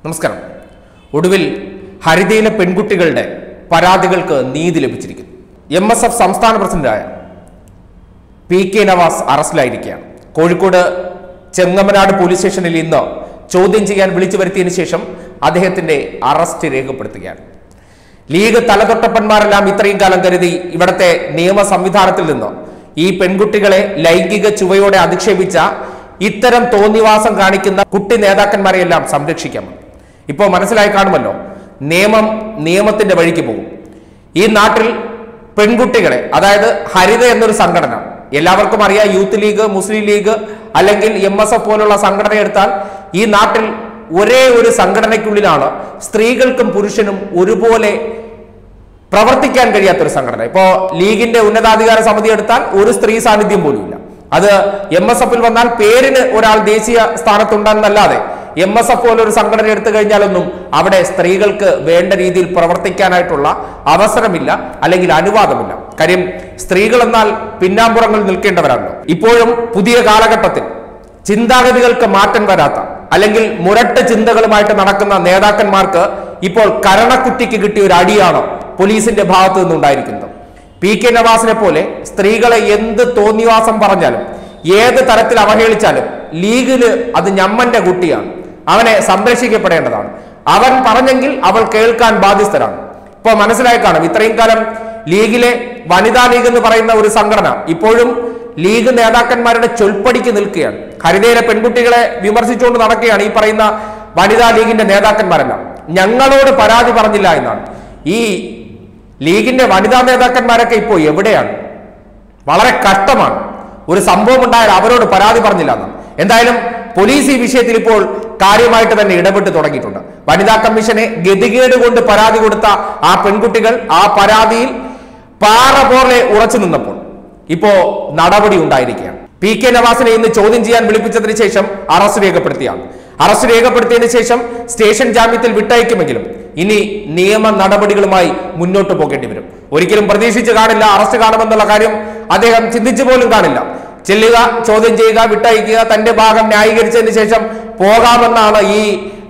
നമസ്കാരം ഒടുവിൽ ഹരിതയിലെ പെൺകുട്ടികളുടെ പരാതികൾക്ക് നീതി ലഭിച്ചിരിക്കുന്നു എം എസ് എഫ് സംസ്ഥാന പ്രസിഡന്റായ പി കെ നവാസ് അറസ്റ്റിലായിരിക്കുകയാണ് കോഴിക്കോട് ചെങ്ങമനാട് പോലീസ് സ്റ്റേഷനിൽ ഇന്ന് ചോദ്യം ചെയ്യാൻ വിളിച്ചു വരുത്തിയതിനു ശേഷം അദ്ദേഹത്തിന്റെ അറസ്റ്റ് രേഖപ്പെടുത്തുകയാണ് ലീഗ് തലതൊട്ടപ്പന്മാരെല്ലാം ഇത്രയും കാലം കരുതി ഇവിടത്തെ നിയമ സംവിധാനത്തിൽ നിന്ന് ഈ പെൺകുട്ടികളെ ലൈംഗിക ചുവയോടെ അധിക്ഷേപിച്ച ഇത്തരം തോന്നിവാസം കാണിക്കുന്ന കുട്ടി നേതാക്കന്മാരെയെല്ലാം സംരക്ഷിക്കാമെന്ന് ഇപ്പോൾ മനസ്സിലായി കാണുമല്ലോ നിയമം നിയമത്തിന്റെ വഴിക്ക് പോകും ഈ നാട്ടിൽ പെൺകുട്ടികളെ അതായത് ഹരിത എന്നൊരു സംഘടന എല്ലാവർക്കും അറിയാം യൂത്ത് ലീഗ് മുസ്ലിം ലീഗ് അല്ലെങ്കിൽ എം എസ് എഫ് പോലുള്ള സംഘടന എടുത്താൽ ഈ നാട്ടിൽ ഒരേ ഒരു സംഘടനയ്ക്കുള്ളിലാണ് സ്ത്രീകൾക്കും പുരുഷനും ഒരുപോലെ പ്രവർത്തിക്കാൻ കഴിയാത്തൊരു സംഘടന ഇപ്പോ ലീഗിന്റെ ഉന്നതാധികാര സമിതി എടുത്താൽ ഒരു സ്ത്രീ സാന്നിധ്യം പോലുമില്ല അത് എം എസ് എഫിൽ വന്നാൽ പേരിന് ഒരാൾ ദേശീയ സ്ഥാനത്തുണ്ടെന്നല്ലാതെ എം എസ് എഫ് പോലൊരു സംഘടന എടുത്തു കഴിഞ്ഞാലൊന്നും അവിടെ സ്ത്രീകൾക്ക് വേണ്ട രീതിയിൽ പ്രവർത്തിക്കാനായിട്ടുള്ള അവസരമില്ല അല്ലെങ്കിൽ അനുവാദമില്ല കാര്യം സ്ത്രീകൾ എന്നാൽ പിന്നാമ്പുറങ്ങളിൽ നിൽക്കേണ്ടവരാണല്ലോ ഇപ്പോഴും പുതിയ കാലഘട്ടത്തിൽ ചിന്താഗതികൾക്ക് മാറ്റം വരാത്ത അല്ലെങ്കിൽ മുരട്ട് ചിന്തകളുമായിട്ട് നടക്കുന്ന നേതാക്കന്മാർക്ക് ഇപ്പോൾ കരണക്കുറ്റിക്ക് കിട്ടിയ ഒരു അടിയാണ് പോലീസിന്റെ ഭാഗത്തു നിന്നുണ്ടായിരിക്കുന്നത് പി കെ നവാസിനെ പോലെ സ്ത്രീകളെ എന്ത് തോന്നിവാസം പറഞ്ഞാലും ഏത് തരത്തിൽ അവഹേളിച്ചാലും ലീഗില് അത് ഞമ്മന്റെ കുട്ടിയാണ് അവനെ സംരക്ഷിക്കപ്പെടേണ്ടതാണ് അവൻ പറഞ്ഞെങ്കിൽ അവൾ കേൾക്കാൻ ബാധ്യസ്ഥരാണ് ഇപ്പൊ മനസ്സിലായി കാണും ഇത്രയും കാലം ലീഗിലെ വനിതാ ലീഗ് എന്ന് പറയുന്ന ഒരു സംഘടന ഇപ്പോഴും ലീഗ് നേതാക്കന്മാരുടെ ചൊൽപ്പടിക്ക് നിൽക്കുകയാണ് ഹരിതയിലെ പെൺകുട്ടികളെ വിമർശിച്ചുകൊണ്ട് നടക്കുകയാണ് ഈ പറയുന്ന വനിതാ ലീഗിന്റെ നേതാക്കന്മാരെല്ലാം ഞങ്ങളോട് പരാതി പറഞ്ഞില്ല എന്നാണ് ഈ ലീഗിന്റെ വനിതാ നേതാക്കന്മാരൊക്കെ ഇപ്പോൾ എവിടെയാണ് വളരെ കഷ്ടമാണ് ഒരു സംഭവം ഉണ്ടായാൽ അവരോട് പരാതി പറഞ്ഞില്ല എന്ന് എന്തായാലും പോലീസ് ഈ വിഷയത്തിൽ ഇപ്പോൾ കാര്യമായിട്ട് തന്നെ ഇടപെട്ട് തുടങ്ങിയിട്ടുണ്ട് വനിതാ കമ്മീഷനെ ഗതികേട് കൊണ്ട് പരാതി കൊടുത്ത ആ പെൺകുട്ടികൾ ആ പരാതിയിൽ പാറ പോലെ ഉറച്ചു നിന്നപ്പോൾ ഇപ്പോ നടപടി ഉണ്ടായിരിക്കുകയാണ് പി കെ നവാസിനെ ഇന്ന് ചോദ്യം ചെയ്യാൻ വിളിപ്പിച്ചതിന് ശേഷം അറസ്റ്റ് രേഖപ്പെടുത്തിയാണ് അറസ്റ്റ് രേഖപ്പെടുത്തിയതിനു ശേഷം സ്റ്റേഷൻ ജാമ്യത്തിൽ വിട്ടയക്കുമെങ്കിലും ഇനി നിയമ നടപടികളുമായി മുന്നോട്ട് പോകേണ്ടി വരും ഒരിക്കലും പ്രതീക്ഷിച്ച് കാണില്ല അറസ്റ്റ് കാണുമെന്നുള്ള കാര്യം അദ്ദേഹം ചിന്തിച്ചു പോലും കാണില്ല ചെല്ലുക ചോദ്യം ചെയ്യുക വിട്ടയക്കുക തന്റെ ഭാഗം ന്യായീകരിച്ചതിന് ശേഷം പോകാമെന്നാണ് ഈ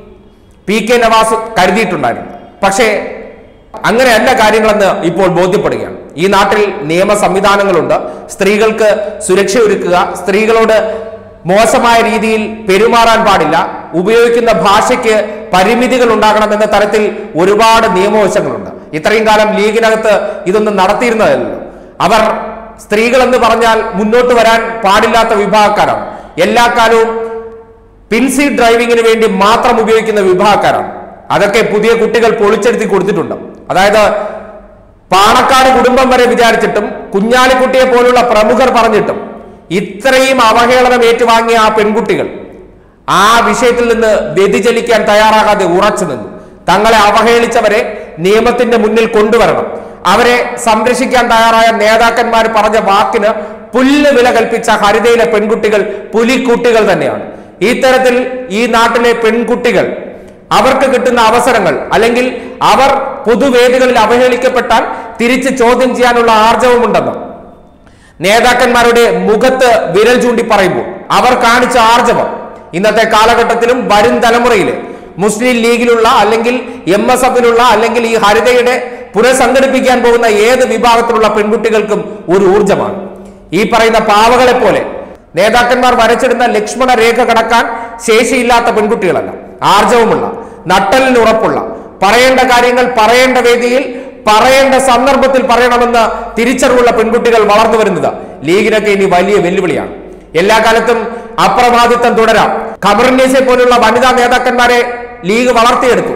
പി കെ നവാസ് കരുതിയിട്ടുണ്ടായിരുന്നത് പക്ഷേ അങ്ങനെയല്ല കാര്യങ്ങളെന്ന് ഇപ്പോൾ ബോധ്യപ്പെടുകയാണ് ഈ നാട്ടിൽ നിയമ സംവിധാനങ്ങളുണ്ട് സ്ത്രീകൾക്ക് സുരക്ഷ ഒരുക്കുക സ്ത്രീകളോട് മോശമായ രീതിയിൽ പെരുമാറാൻ പാടില്ല ഉപയോഗിക്കുന്ന ഭാഷയ്ക്ക് പരിമിതികൾ ഉണ്ടാകണമെന്ന തരത്തിൽ ഒരുപാട് നിയമവശങ്ങളുണ്ട് ഇത്രയും കാലം ലീഗിനകത്ത് ഇതൊന്നും നടത്തിയിരുന്നതല്ലോ അവർ സ്ത്രീകൾ എന്ന് പറഞ്ഞാൽ മുന്നോട്ട് വരാൻ പാടില്ലാത്ത വിഭാഗക്കാരാണ് എല്ലാ കാലവും പിൻസീറ്റ് ഡ്രൈവിങ്ങിന് വേണ്ടി മാത്രം ഉപയോഗിക്കുന്ന വിഭാഗക്കാരാണ് അതൊക്കെ പുതിയ കുട്ടികൾ പൊളിച്ചെടുത്തി കൊടുത്തിട്ടുണ്ട് അതായത് പാണക്കാട് കുടുംബം വരെ വിചാരിച്ചിട്ടും കുഞ്ഞാലിക്കുട്ടിയെ പോലുള്ള പ്രമുഖർ പറഞ്ഞിട്ടും ഇത്രയും അവഹേളനം ഏറ്റുവാങ്ങിയ ആ പെൺകുട്ടികൾ ആ വിഷയത്തിൽ നിന്ന് വ്യതിചലിക്കാൻ തയ്യാറാകാതെ ഉറച്ചു നിന്നു തങ്ങളെ അവഹേളിച്ചവരെ നിയമത്തിന്റെ മുന്നിൽ കൊണ്ടുവരണം അവരെ സംരക്ഷിക്കാൻ തയ്യാറായ നേതാക്കന്മാർ പറഞ്ഞ വാക്കിന് പുല്ല് വില കൽപ്പിച്ച ഹരിതയിലെ പെൺകുട്ടികൾ പുലിക്കുട്ടികൾ തന്നെയാണ് ഇത്തരത്തിൽ ഈ നാട്ടിലെ പെൺകുട്ടികൾ അവർക്ക് കിട്ടുന്ന അവസരങ്ങൾ അല്ലെങ്കിൽ അവർ പൊതുവേദികളിൽ അവഹേളിക്കപ്പെട്ടാൽ തിരിച്ച് ചോദ്യം ചെയ്യാനുള്ള ആർജവമുണ്ടെന്ന് നേതാക്കന്മാരുടെ മുഖത്ത് വിരൽ ചൂണ്ടി പറയുമ്പോൾ അവർ കാണിച്ച ആർജവം ഇന്നത്തെ കാലഘട്ടത്തിലും വരും തലമുറയിലെ മുസ്ലിം ലീഗിലുള്ള അല്ലെങ്കിൽ എം എസ് എഫിലുള്ള അല്ലെങ്കിൽ ഈ ഹരിതയുടെ പുനഃസംഘടിപ്പിക്കാൻ പോകുന്ന ഏത് വിഭാഗത്തിലുള്ള പെൺകുട്ടികൾക്കും ഒരു ഊർജമാണ് ഈ പറയുന്ന പാവകളെ പോലെ നേതാക്കന്മാർ വരച്ചിടുന്ന ലക്ഷ്മണ രേഖ കടക്കാൻ ശേഷിയില്ലാത്ത പെൺകുട്ടികളല്ല ആർജവമുള്ള നട്ടലിന് ഉറപ്പുള്ള പറയേണ്ട കാര്യങ്ങൾ പറയേണ്ട വേദിയിൽ പറയേണ്ട സന്ദർഭത്തിൽ പറയണമെന്ന് തിരിച്ചറിവുള്ള പെൺകുട്ടികൾ വളർന്നു വരുന്നത് ലീഗിനൊക്കെ ഇനി വലിയ വെല്ലുവിളിയാണ് എല്ലാ കാലത്തും അപ്രമാദിത്വം തുടരാം ഖബറിനീസെ പോലുള്ള വനിതാ നേതാക്കന്മാരെ ലീഗ് വളർത്തിയെടുത്തു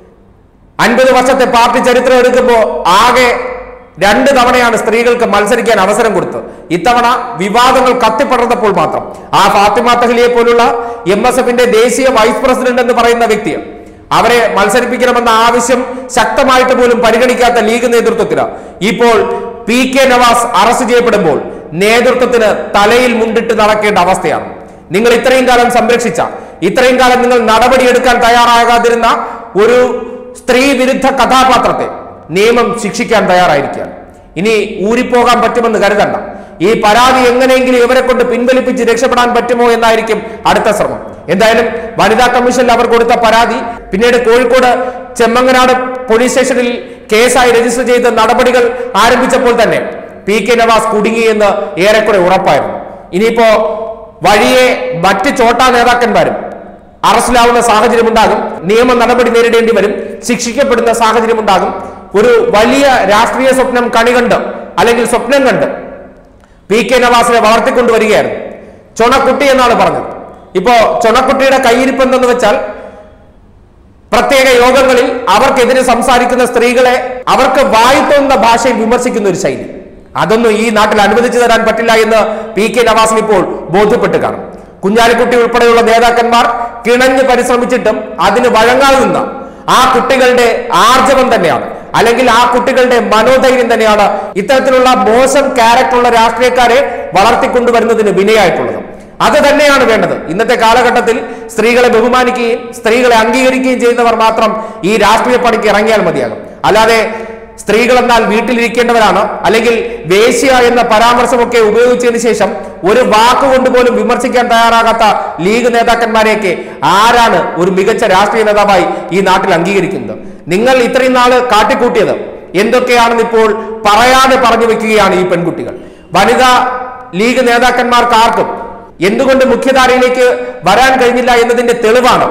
അൻപത് വർഷത്തെ പാർട്ടി ചരിത്രം എടുക്കുമ്പോൾ ആകെ രണ്ട് തവണയാണ് സ്ത്രീകൾക്ക് മത്സരിക്കാൻ അവസരം കൊടുത്തത് ഇത്തവണ വിവാദങ്ങൾ കത്തിപ്പടർന്നപ്പോൾ മാത്രം ആ ഫാത്തിമ തഹ്ലിയെ പോലുള്ള എം എസ് എഫിന്റെ ദേശീയ വൈസ് പ്രസിഡന്റ് എന്ന് പറയുന്ന വ്യക്തി അവരെ മത്സരിപ്പിക്കണമെന്ന ആവശ്യം ശക്തമായിട്ട് പോലും പരിഗണിക്കാത്ത ലീഗ് നേതൃത്വത്തിന് ഇപ്പോൾ പി കെ നവാസ് അറസ്റ്റ് ചെയ്യപ്പെടുമ്പോൾ നേതൃത്വത്തിന് തലയിൽ മുണ്ടിട്ട് നടക്കേണ്ട അവസ്ഥയാണ് നിങ്ങൾ ഇത്രയും കാലം സംരക്ഷിച്ച ഇത്രയും കാലം നിങ്ങൾ നടപടിയെടുക്കാൻ തയ്യാറാകാതിരുന്ന ഒരു സ്ത്രീ വിരുദ്ധ കഥാപാത്രത്തെ നിയമം ശിക്ഷിക്കാൻ തയ്യാറായിരിക്കുകയാണ് ഇനി ഊരിപ്പോകാൻ പറ്റുമെന്ന് കരുതണ്ട ഈ പരാതി എങ്ങനെയെങ്കിലും ഇവരെ കൊണ്ട് പിൻവലിപ്പിച്ച് രക്ഷപ്പെടാൻ പറ്റുമോ എന്നായിരിക്കും അടുത്ത ശ്രമം എന്തായാലും വനിതാ കമ്മീഷനിൽ അവർ കൊടുത്ത പരാതി പിന്നീട് കോഴിക്കോട് ചെമ്മങ്ങനാട് പോലീസ് സ്റ്റേഷനിൽ കേസായി രജിസ്റ്റർ ചെയ്ത് നടപടികൾ ആരംഭിച്ചപ്പോൾ തന്നെ പി കെ നവാസ് കുടുങ്ങിയെന്ന് ഏറെക്കുറെ ഉറപ്പായിരുന്നു ഇനിയിപ്പോ വഴിയെ മറ്റ് ചോട്ടാ നേതാക്കന്മാരും അറസ്റ്റിലാവുന്ന സാഹചര്യം ഉണ്ടാകും നിയമ നടപടി നേരിടേണ്ടി വരും ശിക്ഷിക്കപ്പെടുന്ന സാഹചര്യം ഉണ്ടാകും ഒരു വലിയ രാഷ്ട്രീയ സ്വപ്നം കണി കണ്ട് അല്ലെങ്കിൽ സ്വപ്നം കണ്ട് പി കെ നവാസിനെ വളർത്തിക്കൊണ്ടുവരികയായിരുന്നു ചൊണക്കുട്ടി എന്നാണ് പറഞ്ഞത് ഇപ്പോ ചൊണക്കുട്ടിയുടെ കയ്യിരിപ്പ് എന്തെന്ന് വെച്ചാൽ പ്രത്യേക യോഗങ്ങളിൽ അവർക്കെതിരെ സംസാരിക്കുന്ന സ്ത്രീകളെ അവർക്ക് വായി തോന്നുന്ന ഭാഷയിൽ വിമർശിക്കുന്ന ഒരു ശൈലി അതൊന്നും ഈ നാട്ടിൽ അനുവദിച്ചു തരാൻ പറ്റില്ല എന്ന് പി കെ നവാസിന് ഇപ്പോൾ ബോധ്യപ്പെട്ട് കാണും കുഞ്ഞാലിക്കുട്ടി ഉൾപ്പെടെയുള്ള നേതാക്കന്മാർ കിണഞ്ഞ് പരിശ്രമിച്ചിട്ടും അതിന് വഴങ്ങാതെ നിന്ന ആ കുട്ടികളുടെ ആർജവം തന്നെയാണ് അല്ലെങ്കിൽ ആ കുട്ടികളുടെ മനോധൈര്യം തന്നെയാണ് ഇത്തരത്തിലുള്ള മോശം ക്യാരക്ടറുള്ള രാഷ്ട്രീയക്കാരെ വളർത്തിക്കൊണ്ടുവരുന്നതിന് വിനയായിട്ടുള്ളത് അത് തന്നെയാണ് വേണ്ടത് ഇന്നത്തെ കാലഘട്ടത്തിൽ സ്ത്രീകളെ ബഹുമാനിക്കുകയും സ്ത്രീകളെ അംഗീകരിക്കുകയും ചെയ്യുന്നവർ മാത്രം ഈ രാഷ്ട്രീയ പണിക്ക് ഇറങ്ങിയാൽ മതിയാകും അല്ലാതെ സ്ത്രീകൾ എന്നാൽ വീട്ടിലിരിക്കേണ്ടവരാണ് അല്ലെങ്കിൽ വേശ്യ എന്ന പരാമർശമൊക്കെ ഉപയോഗിച്ചതിന് ശേഷം ഒരു വാക്കുകൊണ്ട് പോലും വിമർശിക്കാൻ തയ്യാറാകാത്ത ലീഗ് നേതാക്കന്മാരെയൊക്കെ ആരാണ് ഒരു മികച്ച രാഷ്ട്രീയ നേതാവായി ഈ നാട്ടിൽ അംഗീകരിക്കുന്നത് നിങ്ങൾ ഇത്രയും നാള് കാട്ടിക്കൂട്ടിയത് എന്തൊക്കെയാണെന്ന് ഇപ്പോൾ പറയാതെ പറഞ്ഞു വെക്കുകയാണ് ഈ പെൺകുട്ടികൾ വനിതാ ലീഗ് നേതാക്കന്മാർക്ക് ആർക്കും എന്തുകൊണ്ട് മുഖ്യധാരയിലേക്ക് വരാൻ കഴിഞ്ഞില്ല എന്നതിന്റെ തെളിവാണ്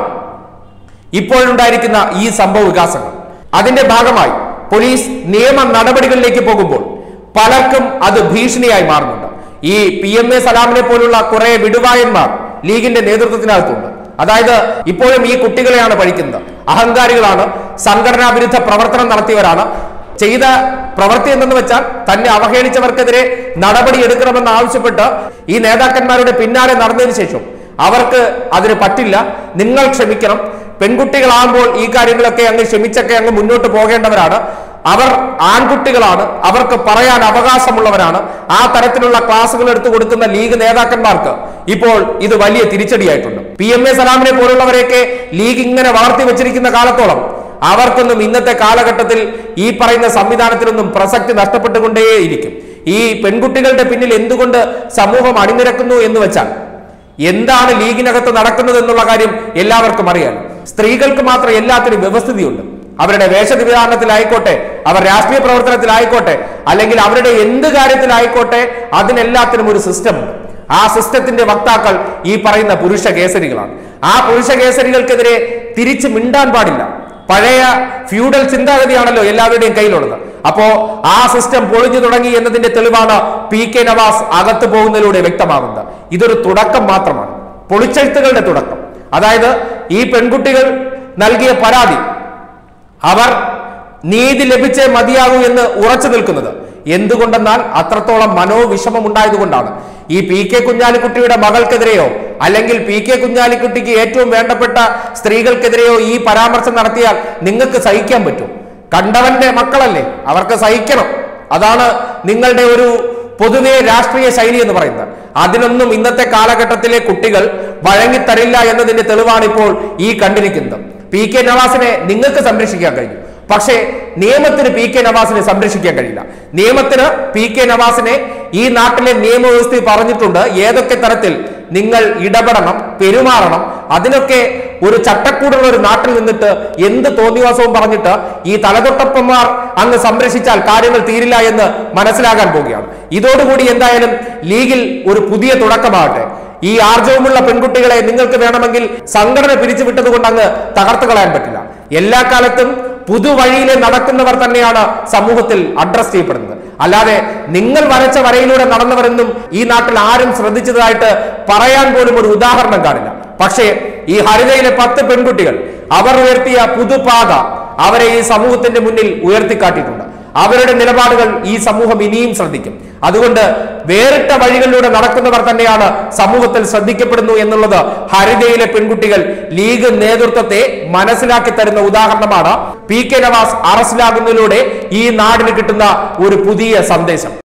ഇപ്പോഴുണ്ടായിരിക്കുന്ന ഈ സംഭവ വികാസങ്ങൾ അതിന്റെ ഭാഗമായി പോലീസ് നിയമ നടപടികളിലേക്ക് പോകുമ്പോൾ പലർക്കും അത് ഭീഷണിയായി മാറുന്നുണ്ട് ഈ പി എം എ സലാമിനെ പോലുള്ള കുറെ വിടുവായന്മാർ ലീഗിന്റെ നേതൃത്വത്തിനകത്തുണ്ട് അതായത് ഇപ്പോഴും ഈ കുട്ടികളെയാണ് പഴിക്കുന്നത് അഹങ്കാരികളാണ് സംഘടനാ വിരുദ്ധ പ്രവർത്തനം നടത്തിയവരാണ് ചെയ്ത പ്രവൃത്തി എന്തെന്ന് വെച്ചാൽ തന്നെ അവഹേളിച്ചവർക്കെതിരെ നടപടി എടുക്കണമെന്ന് ആവശ്യപ്പെട്ട് ഈ നേതാക്കന്മാരുടെ പിന്നാലെ നടന്നതിന് ശേഷം അവർക്ക് അതിന് പറ്റില്ല നിങ്ങൾ ക്ഷമിക്കണം പെൺകുട്ടികളാകുമ്പോൾ ഈ കാര്യങ്ങളൊക്കെ അങ്ങ് ക്ഷമിച്ചൊക്കെ അങ്ങ് മുന്നോട്ട് പോകേണ്ടവരാണ് അവർ ആൺകുട്ടികളാണ് അവർക്ക് പറയാൻ അവകാശമുള്ളവരാണ് ആ തരത്തിലുള്ള ക്ലാസുകൾ എടുത്തു കൊടുക്കുന്ന ലീഗ് നേതാക്കന്മാർക്ക് ഇപ്പോൾ ഇത് വലിയ തിരിച്ചടിയായിട്ടുണ്ട് പി എം എ സലാമിനെ പോലുള്ളവരെയൊക്കെ ലീഗ് ഇങ്ങനെ വളർത്തി വെച്ചിരിക്കുന്ന കാലത്തോളം അവർക്കൊന്നും ഇന്നത്തെ കാലഘട്ടത്തിൽ ഈ പറയുന്ന സംവിധാനത്തിനൊന്നും പ്രസക്തി നഷ്ടപ്പെട്ടുകൊണ്ടേയിരിക്കും ഈ പെൺകുട്ടികളുടെ പിന്നിൽ എന്തുകൊണ്ട് സമൂഹം അണിനിരക്കുന്നു എന്ന് വെച്ചാൽ എന്താണ് ലീഗിനകത്ത് നടക്കുന്നത് എന്നുള്ള കാര്യം എല്ലാവർക്കും അറിയാം സ്ത്രീകൾക്ക് മാത്രം എല്ലാത്തിനും വ്യവസ്ഥിതിയുണ്ട് അവരുടെ വേഷവിധാനത്തിലായിക്കോട്ടെ അവർ രാഷ്ട്രീയ പ്രവർത്തനത്തിലായിക്കോട്ടെ അല്ലെങ്കിൽ അവരുടെ എന്ത് കാര്യത്തിലായിക്കോട്ടെ അതിനെല്ലാത്തിനും ഒരു സിസ്റ്റം ഉണ്ട് ആ സിസ്റ്റത്തിന്റെ വക്താക്കൾ ഈ പറയുന്ന പുരുഷ കേസരികളാണ് ആ പുരുഷ കേസരികൾക്കെതിരെ തിരിച്ചു മിണ്ടാൻ പാടില്ല പഴയ ഫ്യൂഡൽ ചിന്താഗതിയാണല്ലോ എല്ലാവരുടെയും കയ്യിലുള്ളത് അപ്പോ ആ സിസ്റ്റം പൊളിഞ്ഞു തുടങ്ങി എന്നതിന്റെ തെളിവാണ് പി കെ നവാസ് അകത്തു പോകുന്നതിലൂടെ വ്യക്തമാകുന്നത് ഇതൊരു തുടക്കം മാത്രമാണ് പൊളിച്ചെഴുത്തുകളുടെ തുടക്കം അതായത് ഈ പെൺകുട്ടികൾ നൽകിയ പരാതി അവർ നീതി ലഭിച്ചേ മതിയാകൂ എന്ന് ഉറച്ചു നിൽക്കുന്നത് എന്തുകൊണ്ടെന്നാൽ അത്രത്തോളം മനോവിഷമം ഉണ്ടായതുകൊണ്ടാണ് ഈ പി കെ കുഞ്ഞാലിക്കുട്ടിയുടെ മകൾക്കെതിരെയോ അല്ലെങ്കിൽ പി കെ കുഞ്ഞാലിക്കുട്ടിക്ക് ഏറ്റവും വേണ്ടപ്പെട്ട സ്ത്രീകൾക്കെതിരെയോ ഈ പരാമർശം നടത്തിയാൽ നിങ്ങൾക്ക് സഹിക്കാൻ പറ്റും കണ്ടവന്റെ മക്കളല്ലേ അവർക്ക് സഹിക്കണം അതാണ് നിങ്ങളുടെ ഒരു പൊതുവെ രാഷ്ട്രീയ ശൈലി എന്ന് പറയുന്നത് അതിനൊന്നും ഇന്നത്തെ കാലഘട്ടത്തിലെ കുട്ടികൾ വഴങ്ങിത്തരില്ല എന്നതിന്റെ തെളിവാണ് ഇപ്പോൾ ഈ കണ്ടിരിക്കുന്നത് പി കെ നവാസിനെ നിങ്ങൾക്ക് സംരക്ഷിക്കാൻ കഴിഞ്ഞു പക്ഷേ നിയമത്തിന് പി കെ നവാസിനെ സംരക്ഷിക്കാൻ കഴിയില്ല നിയമത്തിന് പി കെ നവാസിനെ ഈ നാട്ടിലെ നിയമവ്യവസ്ഥ പറഞ്ഞിട്ടുണ്ട് ഏതൊക്കെ തരത്തിൽ നിങ്ങൾ ഇടപെടണം പെരുമാറണം അതിനൊക്കെ ഒരു ചട്ടക്കൂടുള്ള ഒരു നാട്ടിൽ നിന്നിട്ട് എന്ത് തോന്നിവാസവും പറഞ്ഞിട്ട് ഈ തലതൊട്ടപ്പന്മാർ അങ്ങ് സംരക്ഷിച്ചാൽ കാര്യങ്ങൾ തീരില്ല എന്ന് മനസ്സിലാകാൻ പോവുകയാണ് ഇതോടുകൂടി എന്തായാലും ലീഗിൽ ഒരു പുതിയ തുടക്കമാകട്ടെ ഈ ആർജവമുള്ള പെൺകുട്ടികളെ നിങ്ങൾക്ക് വേണമെങ്കിൽ സംഘടന പിരിച്ചുവിട്ടത് കൊണ്ട് അങ്ങ് തകർത്ത് കളയാൻ പറ്റില്ല എല്ലാ കാലത്തും പുതുവഴിയിലെ നടക്കുന്നവർ തന്നെയാണ് സമൂഹത്തിൽ അഡ്രസ് ചെയ്യപ്പെടുന്നത് അല്ലാതെ നിങ്ങൾ വരച്ച വരയിലൂടെ നടന്നവരെന്നും ഈ നാട്ടിൽ ആരും ശ്രദ്ധിച്ചതായിട്ട് പറയാൻ പോലും ഒരു ഉദാഹരണം കാണില്ല പക്ഷേ ഈ ഹരിതയിലെ പത്ത് പെൺകുട്ടികൾ അവർ ഉയർത്തിയ പുതുപാത അവരെ ഈ സമൂഹത്തിന്റെ മുന്നിൽ ഉയർത്തിക്കാട്ടിയിട്ടുണ്ട് അവരുടെ നിലപാടുകൾ ഈ സമൂഹം ഇനിയും ശ്രദ്ധിക്കും അതുകൊണ്ട് വേറിട്ട വഴികളിലൂടെ നടക്കുന്നവർ തന്നെയാണ് സമൂഹത്തിൽ ശ്രദ്ധിക്കപ്പെടുന്നു എന്നുള്ളത് ഹരിതയിലെ പെൺകുട്ടികൾ ലീഗ് നേതൃത്വത്തെ മനസ്സിലാക്കി തരുന്ന ഉദാഹരണമാണ് പി കെ നവാസ് അറസ്റ്റിലാകുന്നതിലൂടെ ഈ നാടിന് കിട്ടുന്ന ഒരു പുതിയ സന്ദേശം